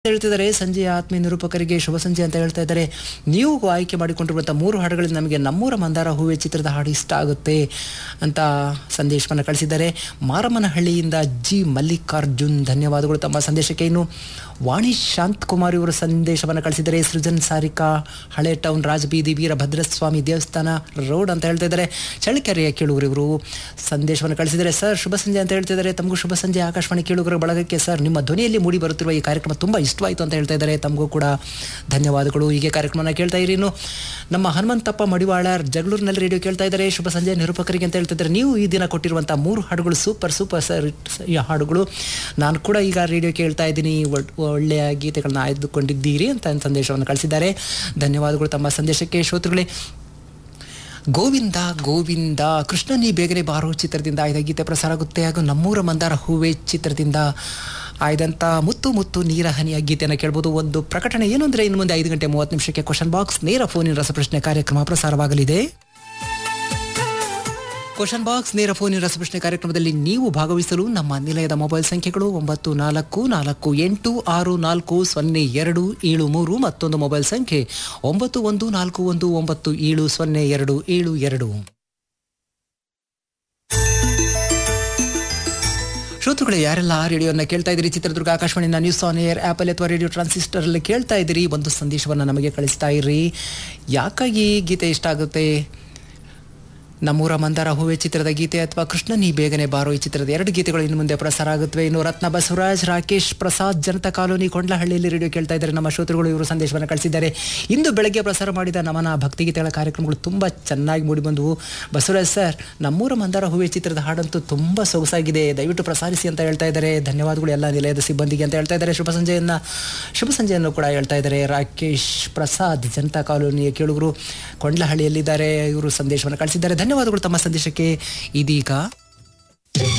ಹೇಳ್ತಿದ್ದಾರೆ ಸಂಜೆಯ ಆತ್ಮೀಯ ನಿರೂಪಕರಿಗೆ ಶುಭ ಸಂಜೆ ಅಂತ ಹೇಳ್ತಾ ಇದ್ದಾರೆ ನೀವು ಆಯ್ಕೆ ಮಾಡಿಕೊಂಡಿರುವಂಥ ಮೂರು ಹಾಡುಗಳಲ್ಲಿ ನಮಗೆ ನಮ್ಮೂರ ಮಂದಾರ ಹೂವೆ ಚಿತ್ರದ ಹಾಡು ಇಷ್ಟ ಆಗುತ್ತೆ ಅಂತ ಸಂದೇಶವನ್ನು ಕಳಿಸಿದ್ದಾರೆ ಮಾರಮ್ಮನಹಳ್ಳಿಯಿಂದ ಜಿ ಮಲ್ಲಿಕಾರ್ಜುನ್ ಧನ್ಯವಾದಗಳು ತಮ್ಮ ಸಂದೇಶಕ್ಕೆ ಇನ್ನು ವಾಣಿ ಶಾಂತ್ ಕುಮಾರ್ ಇವರು ಸಂದೇಶವನ್ನು ಕಳಿಸಿದ್ದಾರೆ ಸೃಜನ್ ಸಾರಿಕಾ ಹಳೆ ಟೌನ್ ರಾಜಬೀದಿ ವೀರಭದ್ರಸ್ವಾಮಿ ದೇವಸ್ಥಾನ ರೋಡ್ ಅಂತ ಹೇಳ್ತಾ ಇದ್ದಾರೆ ಚಳ್ಳಕೆರೆಯ ಕೇಳುಗರು ಇವರು ಸಂದೇಶವನ್ನು ಕಳಿಸಿದ್ದಾರೆ ಸರ್ ಶುಭ ಸಂಜೆ ಅಂತ ಹೇಳ್ತಿದ್ದಾರೆ ತಮಗೂ ಶುಭ ಸಂಜೆ ಆಕಾಶವಾಣಿ ಕೇಳುಗರ ಬಳಗಕ್ಕೆ ಸರ್ ನಿಮ್ಮ ಧ್ವನಿಯಲ್ಲಿ ಮೂಡಿ ಬರುತ್ತಿರುವ ಈ ಕಾರ್ಯಕ್ರಮ ತುಂಬ ಇಷ್ಟವಾಯಿತು ಅಂತ ಹೇಳ್ತಾ ಇದ್ದಾರೆ ತಮಗೂ ಕೂಡ ಧನ್ಯವಾದಗಳು ಹೀಗೆ ಕಾರ್ಯಕ್ರಮನ ಕೇಳ್ತಾ ಇರಿ ಇನ್ನು ನಮ್ಮ ಹನುಮಂತಪ್ಪ ಮಡಿವಾಳರ್ ಜಗಳೂರಿನಲ್ಲಿ ರೇಡಿಯೋ ಕೇಳ್ತಾ ಇದ್ದಾರೆ ಶುಭ ಸಂಜೆ ನಿರೂಪಕರಿಗೆ ಅಂತ ಹೇಳ್ತಿದ್ದಾರೆ ನೀವು ಈ ದಿನ ಕೊಟ್ಟಿರುವಂಥ ಮೂರು ಹಾಡುಗಳು ಸೂಪರ್ ಸೂಪರ್ ಸರ್ ಈ ಹಾಡುಗಳು ನಾನು ಕೂಡ ಈಗ ರೇಡಿಯೋ ಕೇಳ್ತಾ ಇದ್ದೀನಿ ಒಳ್- ಒಳ್ಳೆಯ ಗೀತೆಗಳನ್ನ ಆಯ್ದುಕೊಂಡಿದ್ದೀರಿ ಅಂತ ಸಂದೇಶವನ್ನು ಕಳಿಸಿದ್ದಾರೆ ಧನ್ಯವಾದಗಳು ತಮ್ಮ ಸಂದೇಶಕ್ಕೆ ಶ್ರೋತೃಗಳೇ ಗೋವಿಂದ ಗೋವಿಂದ ಕೃಷ್ಣನಿ ಬೇಗನೆ ಬಾರೋ ಚಿತ್ರದಿಂದ ಆಯ್ದ ಗೀತೆ ಪ್ರಸಾರ ಆಗುತ್ತೆ ಹಾಗೂ ನಮ್ಮೂರ ಮಂದಾರ ಹೂವೆ ಚಿತ್ರದಿಂದ ಆಯ್ದಂಥ ಮುತ್ತು ಮುತ್ತು ನೀರ ಹನಿಯ ಗೀತೆಯನ್ನು ಕೇಳ್ಬೋದು ಒಂದು ಪ್ರಕಟಣೆ ಏನು ಅಂದರೆ ಇನ್ನು ಮುಂದೆ ಐದು ಗಂಟೆ ಮೂವತ್ತು ನಿಮಿಷಕ್ಕೆ ಕ್ವಶನ್ ಬಾಕ್ಸ್ ನೇರ ಫೋನಿನ ರಸಪ್ರಶ್ನೆ ಕಾರ್ಯಕ್ರಮ ಪ್ರಸಾರವಾಗಲಿದೆ ಕ್ವಶನ್ ಬಾಕ್ಸ್ ನೇರ ಫೋನಿನ ರಸಪ್ರಶ್ನೆ ಕಾರ್ಯಕ್ರಮದಲ್ಲಿ ನೀವು ಭಾಗವಹಿಸಲು ನಮ್ಮ ನಿಲಯದ ಮೊಬೈಲ್ ಸಂಖ್ಯೆಗಳು ಒಂಬತ್ತು ನಾಲ್ಕು ನಾಲ್ಕು ಎಂಟು ಆರು ನಾಲ್ಕು ಸೊನ್ನೆ ಎರಡು ಏಳು ಮೂರು ಮತ್ತೊಂದು ಮೊಬೈಲ್ ಸಂಖ್ಯೆ ಒಂಬತ್ತು ಒಂದು ನಾಲ್ಕು ಒಂದು ಒಂಬತ್ತು ಏಳು ಸೊನ್ನೆ ಎರಡು ಏಳು ಎರಡು ಶ್ರೋತೃಗಳೇ ಯಾರೆಲ್ಲ ರೇಡಿಯೋನ ಕೇಳ್ತಾ ಇದ್ದೀರಿ ಚಿತ್ರದುರ್ಗ ಆಕಾಶವಾಣಿನ ನ್ಯೂಸ್ ಆನ್ ಏರ್ ಆ್ಯಪಲ್ ಅಥವಾ ರೇಡಿಯೋ ಟ್ರಾನ್ಸಿಸ್ಟರ್ ಅಲ್ಲಿ ಕೇಳ್ತಾ ಇದ್ದೀರಿ ಒಂದು ಸಂದೇಶವನ್ನು ನಮಗೆ ಕಳಿಸ್ತಾ ಇರ್ರಿ ಯಾಕಾಗಿ ಈ ಗೀತೆ ಇಷ್ಟ ಆಗುತ್ತೆ ನಮ್ಮೂರ ಮಂದಾರ ಹೂವೆ ಚಿತ್ರದ ಗೀತೆ ಅಥವಾ ಕೃಷ್ಣ ನೀ ಬೇಗನೆ ಬಾರೋ ಈ ಚಿತ್ರದ ಎರಡು ಗೀತೆಗಳು ಇನ್ನು ಮುಂದೆ ಪ್ರಸಾರ ಆಗುತ್ತವೆ ಇನ್ನು ರತ್ನ ಬಸವರಾಜ್ ರಾಕೇಶ್ ಪ್ರಸಾದ್ ಜನತಾ ಕಾಲೋನಿ ಕೊಂಡ್ಲಹಳ್ಳಿಯಲ್ಲಿ ರೇಡಿಯೋ ಕೇಳ್ತಾ ಇದ್ದಾರೆ ನಮ್ಮ ಶ್ರೋತೃಗಳು ಇವರು ಸಂದೇಶವನ್ನು ಕಳಿಸಿದ್ದಾರೆ ಇಂದು ಬೆಳಗ್ಗೆ ಪ್ರಸಾರ ಮಾಡಿದ ನಮನ ಭಕ್ತಿಗೀತೆಗಳ ಕಾರ್ಯಕ್ರಮಗಳು ತುಂಬ ಚೆನ್ನಾಗಿ ಮೂಡಿಬಂದವು ಬಸವರಾಜ್ ಸರ್ ನಮ್ಮೂರ ಮಂದಾರ ಹೂವೆ ಚಿತ್ರದ ಹಾಡಂತೂ ತುಂಬ ಸೊಗಸಾಗಿದೆ ದಯವಿಟ್ಟು ಪ್ರಸಾರಿಸಿ ಅಂತ ಹೇಳ್ತಾ ಇದ್ದಾರೆ ಧನ್ಯವಾದಗಳು ಎಲ್ಲ ನಿಲಯದ ಸಿಬ್ಬಂದಿಗೆ ಅಂತ ಹೇಳ್ತಾ ಇದ್ದಾರೆ ಶುಭ ಸಂಜೆಯನ್ನ ಶುಭ ಸಂಜೆಯನ್ನು ಕೂಡ ಹೇಳ್ತಾ ಇದ್ದಾರೆ ರಾಕೇಶ್ ಪ್ರಸಾದ್ ಜನತಾ ಕಾಲೋನಿಯ ಕೇಳುಗರು ಕೊಂಡ್ಲಹಳ್ಳಿಯಲ್ಲಿದ್ದಾರೆ ಇವರು ಸಂದೇಶವನ್ನು ಕಳಿಸಿದ್ದಾರೆ ಧನ್ಯವಾದಗಳು ತಮ್ಮ ಸಂದೇಶಕ್ಕೆ ಇದೀಗ